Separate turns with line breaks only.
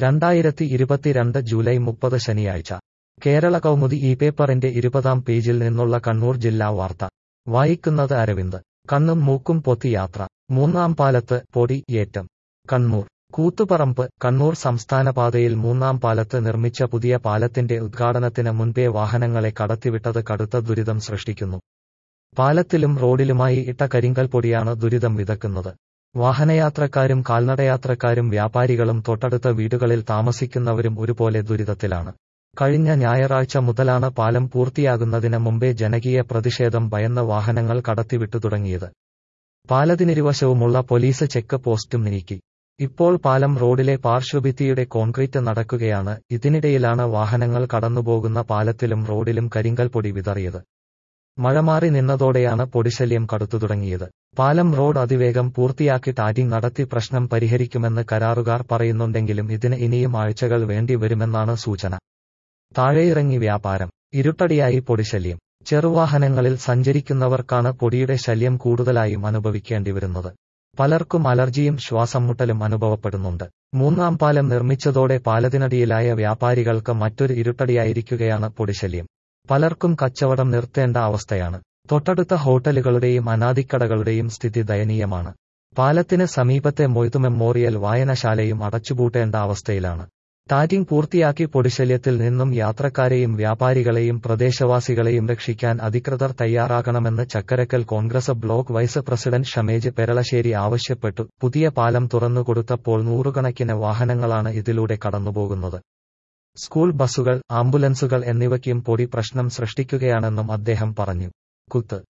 രണ്ടായിരത്തി ഇരുപത്തിരണ്ട് ജൂലൈ മുപ്പത് ശനിയാഴ്ച കേരള കൗമുദി ഈ പേപ്പറിന്റെ ഇരുപതാം പേജിൽ നിന്നുള്ള കണ്ണൂർ ജില്ലാ വാർത്ത വായിക്കുന്നത് അരവിന്ദ് കണ്ണും മൂക്കും പൊത്തി യാത്ര മൂന്നാം പാലത്ത് പൊടി ഏറ്റം കണ്ണൂർ കൂത്തുപറമ്പ് കണ്ണൂർ സംസ്ഥാന പാതയിൽ മൂന്നാം പാലത്ത് നിർമ്മിച്ച പുതിയ പാലത്തിന്റെ ഉദ്ഘാടനത്തിന് മുൻപേ വാഹനങ്ങളെ കടത്തിവിട്ടത് കടുത്ത ദുരിതം സൃഷ്ടിക്കുന്നു പാലത്തിലും റോഡിലുമായി ഇട്ട കരിങ്കൽ പൊടിയാണ് ദുരിതം വിതക്കുന്നത് വാഹനയാത്രക്കാരും കാൽനടയാത്രക്കാരും വ്യാപാരികളും തൊട്ടടുത്ത വീടുകളിൽ താമസിക്കുന്നവരും ഒരുപോലെ ദുരിതത്തിലാണ് കഴിഞ്ഞ ഞായറാഴ്ച മുതലാണ് പാലം പൂർത്തിയാകുന്നതിന് മുമ്പേ ജനകീയ പ്രതിഷേധം ഭയന്ന വാഹനങ്ങൾ കടത്തിവിട്ടു തുടങ്ങിയത് പാലത്തിനിരുവശവുമുള്ള പോലീസ് ചെക്ക് പോസ്റ്റും നീക്കി ഇപ്പോൾ പാലം റോഡിലെ പാർശ്വഭിത്തിയുടെ കോൺക്രീറ്റ് നടക്കുകയാണ് ഇതിനിടയിലാണ് വാഹനങ്ങൾ കടന്നുപോകുന്ന പാലത്തിലും റോഡിലും കരിങ്കൽ പൊടി വിതറിയത് മഴ മാറി നിന്നതോടെയാണ് പൊടിശല്യം കടുത്തു തുടങ്ങിയത് പാലം റോഡ് അതിവേഗം പൂർത്തിയാക്കി ടാറ്റിംഗ് നടത്തി പ്രശ്നം പരിഹരിക്കുമെന്ന് കരാറുകാർ പറയുന്നുണ്ടെങ്കിലും ഇതിന് ഇനിയും ആഴ്ചകൾ വേണ്ടി വരുമെന്നാണ് സൂചന താഴെയിറങ്ങി വ്യാപാരം ഇരുട്ടടിയായി പൊടിശല്യം ചെറുവാഹനങ്ങളിൽ സഞ്ചരിക്കുന്നവർക്കാണ് പൊടിയുടെ ശല്യം കൂടുതലായും അനുഭവിക്കേണ്ടി വരുന്നത് പലർക്കും അലർജിയും ശ്വാസം മുട്ടലും അനുഭവപ്പെടുന്നുണ്ട് മൂന്നാം പാലം നിർമ്മിച്ചതോടെ പാലത്തിനടിയിലായ വ്യാപാരികൾക്ക് മറ്റൊരു ഇരുട്ടടിയായിരിക്കുകയാണ് പൊടിശല്യം പലർക്കും കച്ചവടം നിർത്തേണ്ട അവസ്ഥയാണ് തൊട്ടടുത്ത ഹോട്ടലുകളുടെയും അനാദിക്കടകളുടെയും സ്ഥിതി ദയനീയമാണ് പാലത്തിന് സമീപത്തെ മൊയ്തു മെമ്മോറിയൽ വായനശാലയും അടച്ചുപൂട്ടേണ്ട അവസ്ഥയിലാണ് ടാറ്റിംഗ് പൂർത്തിയാക്കി പൊടിശല്യത്തിൽ നിന്നും യാത്രക്കാരെയും വ്യാപാരികളെയും പ്രദേശവാസികളെയും രക്ഷിക്കാൻ അധികൃതർ തയ്യാറാകണമെന്ന് Chakkarakkal Congress block vice president Shamej Peralassery ആവശ്യപ്പെട്ടു പുതിയ പാലം തുറന്നുകൊടുത്തപ്പോൾ നൂറുകണക്കിന് വാഹനങ്ങളാണ് ഇതിലൂടെ കടന്നുപോകുന്നത് സ്കൂൾ ബസ്സുകൾ ആംബുലൻസുകൾ എന്നിവയ്ക്കും പൊടി പ്രശ്നം സൃഷ്ടിക്കുകയാണെന്നും അദ്ദേഹം പറഞ്ഞു കുത്ത്